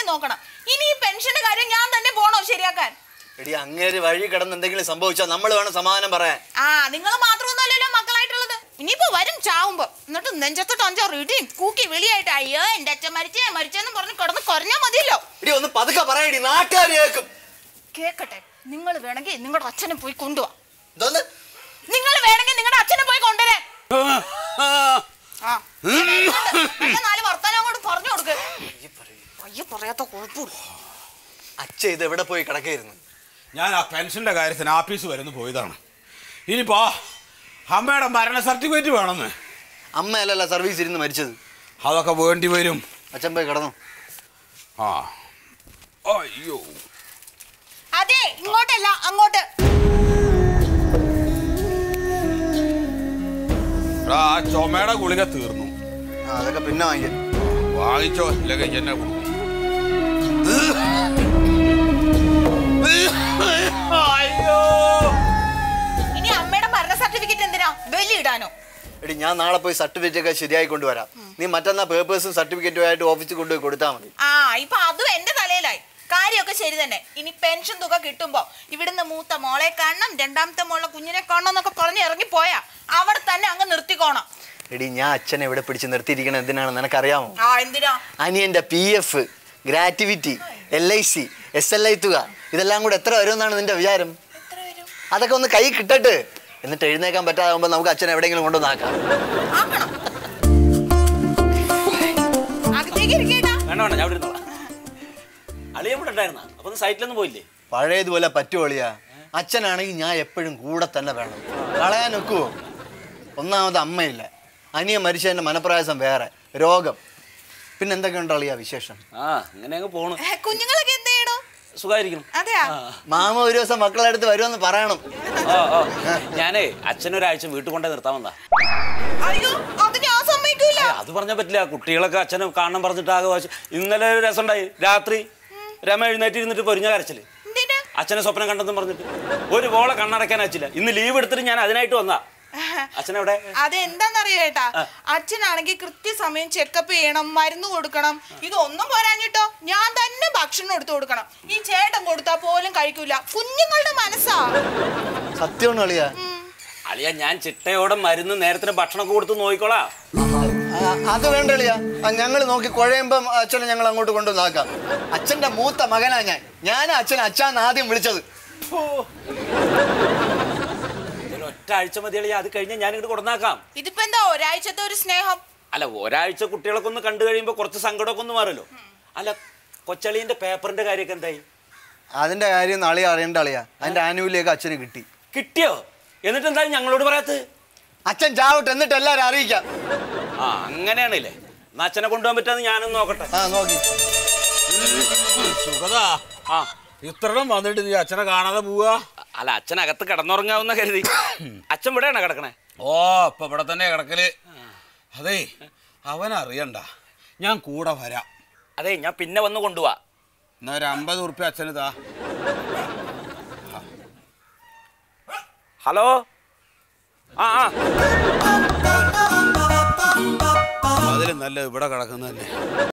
നോക്കണം ഇനി ഈ പെൻഷന്റെ കാര്യം ഞാൻ തന്നെ പോണോ ശരിയാക്കാൻ എടി അങ്ങേര് വഴി കിടന്ന് എന്തെങ്കിലും സംഭവിച്ചാൽ നമ്മൾ വേണം സമാധാനം പറയാൻ ആ നിങ്ങൾ മാത്രമൊന്നുമല്ലല്ലോ മക്കളായിട്ടുള്ളത് ഇനിയിപ്പോ വരും ചാവുമ്പോ എന്നിട്ട് നെഞ്ചത്തോട്ട് അഞ്ചാറ് ഇടിയും കൂക്കി വെളിയായിട്ട് അയ്യോ എന്റെ അച്ഛൻ മരിച്ചേ മരിച്ചെന്ന് പറഞ്ഞ് കിടന്ന് കുറഞ്ഞാ മതിയല്ലോ എടി ഒന്ന് പതുക്കെ പറയടി നാട്ടുകാർ കേൾക്കും കേക്കട്ടെ നിങ്ങൾ വേണമെങ്കിൽ നിങ്ങളുടെ അച്ഛനെ പോയി കൊണ്ടുപോവാ ഇതൊന്ന് നിങ്ങൾ വേണമെങ്കിൽ നിങ്ങളുടെ അച്ഛനെ പോയി കൊണ്ടുവരാൻ ആ നല്ല നാല് വർത്താനം അങ്ങോട്ട് പറഞ്ഞു കൊടുക്ക് അയ്യോ പറയാത്ത കുഴപ്പമില്ല അച്ഛ ഇത് എവിടെ പോയി കിടക്കായിരുന്നു ഞാൻ ആ പെൻഷന്റെ കാര്യത്തിന് ആഫീസ് വരുന്നു പോയതാണ് ഇനിയിപ്പോ അമ്മയുടെ മരണ സർട്ടിഫിക്കറ്റ് വേണമെന്ന് അമ്മയല്ലല്ല സർവീസ് ഇരുന്ന് മരിച്ചത് അതൊക്കെ വേണ്ടി വരും അച്ഛൻ പോയി കിടന്നു ആ അയ്യോ അതെ ഇങ്ങോട്ടല്ല അങ്ങോട്ട് എടാ, ആ ചുമയുടെ ഗുളിക തീർന്നു ആ അതൊക്കെ പിന്നെ വാങ്ങിക്കാം വാങ്ങിച്ചോ ഇല്ലെങ്കിൽ എന്നെ കൊടുക്കും അയ്യോ ഇനി അമ്മയുടെ മരണ സർട്ടിഫിക്കറ്റ് എന്തിനാ ബലി ഇടാനോ എടി ഞാൻ നാളെ പോയി സർട്ടിഫിക്കറ്റ് ഒക്കെ ശരിയായി കൊണ്ടുവരാം നീ മറ്റന്നാ പേപ്പേഴ്സും സർട്ടിഫിക്കറ്റും ആയിട്ട് ഓഫീസിൽ കൊണ്ടുപോയി കൊടുത്താൽ മതി ആ ഇപ്പൊ അതും എന്റെ തലയിലായി കാര്യമൊക്കെ ശരി തന്നെ ഇനി പെൻഷൻ തുക കിട്ടുമ്പോ ഇവിടുന്ന് മൂത്ത മോളെ കാണണം രണ്ടാമത്തെ മോളെ കുഞ്ഞിനെ കാണണം എന്നൊക്കെ പറഞ്ഞ് ഇറങ്ങി പോയാ അവിടെ തന്നെ അങ്ങ് നിർത്തിക്കോണം എടി ഞാൻ അച്ഛനെ എവിടെ പിടിച്ച് നിർത്തിയിരിക്കണം എന്തിനാണെന്ന് നിനക്കറിയാമോ ആ എന്തിനാ അനിയന്റെ P F gratuity L I C S L I തുക ഇതെല്ലാം കൂടെ എത്ര വരുമെന്നാണ് നിന്റെ വിചാരം എത്ര വരും അതൊക്കെ ഒന്ന് കൈ കിട്ടട്ട് എന്നിട്ട് എഴുന്നേക്കാൻ പറ്റാതാകുമ്പോൾ നമുക്ക് അച്ഛനെ എവിടെയെങ്കിലും കൊണ്ടുവന്നാക്കാം ആക്കണം അകത്തേക്ക് ഇരിക്കേട്ടാ വേണ്ട വേണ്ട ഞാൻ ഇവിടെ ഇരുന്നോളാം അളിയ ഇവിടെ ഉണ്ടായിരുന്ന അപ്പൊ ഒന്ന് സൈറ്റിലൊന്നും പോയില്ലേ പഴയതുപോലെ പറ്റുവളിയാ അച്ഛനാണെങ്കിൽ ഞാൻ എപ്പോഴും കൂടെ തന്നെ വേണം കളയാൻ ഒക്കുവോ ഒന്നാമത് അമ്മയില്ല അനിയൻ മരിച്ചതിന്റെ മനപ്രയാസം വേറെ രോഗം പിന്നെ എന്തൊക്കെയുണ്ട് അളിയാ വിശേഷം ആ അങ്ങനെ അങ്ങ് പോണു ഏ, കുഞ്ഞുങ്ങളൊക്കെ എന്ത് ചെയ്യണോ സുഖമായിരിക്കണം അതെയാ മാമ ഒരു ദിവസം മക്കളുടെ അടുത്ത് വരുമെന്ന് പറയണം ഓ ഓ ഞാനേ അച്ഛനൊരാഴ്ച വീട്ടിൽ കൊണ്ടേ നിർത്താൻ വന്നാ അയ്യോ അത് ഞാൻ സമ്മതിക്കൂല ഏയ്, അത് പറഞ്ഞാൽ പറ്റില്ല കുട്ടികളൊക്കെ അച്ഛനെ കാണണം പറഞ്ഞിട്ട് ആകെ വാശി ഇന്നലെ ഒരു രസം ഉണ്ടായി രാത്രി രമ എഴുന്നേറ്റ് ഇരുന്നിട്ട് പൊരിഞ്ഞ കരച്ചില് എന്തിനാ അച്ഛനെ സ്വപ്നം കണ്ടെന്നും പറഞ്ഞിട്ട് ഒരു ബോളെ കണ്ണടക്കാൻ അയച്ചില്ല ഇന്ന് ലീവ് എടുത്തിട്ട് ഞാൻ അതിനായിട്ട് വന്നാ അച്ഛനെവിടെ അതെന്താന്നറിയോ ഏട്ടാ അച്ഛനാണെങ്കിൽ കൃത്യസമയം ചെക്കപ്പ് ചെയ്യണം മരുന്ന് കൊടുക്കണം ഇതൊന്നും പോരാഞ്ഞിട്ടോ ഞാൻ തന്നെ ഭക്ഷണം എടുത്തു കൊടുക്കണം ഈ ചേട്ടൻ കൊടുത്താ പോലും കഴിക്കൂല കുഞ്ഞുങ്ങളുടെ മനസ്സാ സത്യമാണ് അളിയാ അളിയ ഞാൻ ചിട്ടയോടെ മരുന്ന് നേരത്തിന് ഭക്ഷണമൊക്കെ കൊടുത്ത് നോക്കിക്കോളാം ആ, അത് വേണ്ട അളിയാ ഞങ്ങൾ നോക്കി കുഴയുമ്പം അച്ഛനെ ഞങ്ങൾ അങ്ങോട്ട് കൊണ്ടുവന്നാക്കാം അച്ഛന്റെ മൂത്ത മകനാ ഞാൻ ഞാൻ അച്ഛൻ അച്ഛാന്ന് ആദ്യം വിളിച്ചത് ഒരു ഒറ്റ ആഴ്ച മതി അളിയ അത് കഴിഞ്ഞ് ഞാൻ ഇങ്ങോട്ട് കൊടുന്നാക്കാം ഇതിപ്പോ എന്താ ഒരാഴ്ചത്തെ ഒരു സ്നേഹം അല്ല ഒരാഴ്ച കുട്ടികളൊക്കെ ഒന്ന് കണ്ടു കഴിയുമ്പോൾ കുറച്ച് സങ്കടമൊക്കെ ഒന്ന് മാറല്ലോ അല്ല കൊച്ചളിയന്റെ പേപ്പറിന്റെ കാര്യമൊക്കെ എന്തായി അതിന്റെ കാര്യം നാളെ അറിയേണ്ട അളിയാ അതിന്റെ ആനുകൂല്യൊക്കെ അച്ഛന് കിട്ടി കിട്ടിയോ എന്നിട്ട് എന്താ ഞങ്ങളോട് പറയാത്തത് അച്ഛൻ ചാവട്ടെ എന്നിട്ട് എല്ലാവരും അറിയിക്കാം ആ അങ്ങനെയാണല്ലേ എന്നാ അച്ഛനെ കൊണ്ടുപോകാൻ പറ്റാന്ന് ഞാനൊന്ന് നോക്കട്ടെ ആ നോക്കി സുഖതാ ആ ഇത്രയും വന്നിട്ട് നീ അച്ഛനെ കാണാതെ പോവാ അല്ല അച്ഛൻ അകത്ത് കിടന്നുറങ്ങാവുന്ന കരുതി അച്ഛൻ ഇവിടെയാണോ കിടക്കണേ ഓ ഇപ്പൊ ഇവിടെ തന്നെ കിടക്കല് അതേ അവൻ അറിയണ്ട ഞാൻ കൂടെ വരാം അതെ ഞാൻ പിന്നെ വന്ന് കൊണ്ടുപോവാ എന്നാ ഒരു അമ്പത് ഉറുപ്പ്യ അച്ഛന് താ ഹലോ ആ ആ അതിലും നല്ല ഇവിടെ കിടക്കുന്നതല്ലേ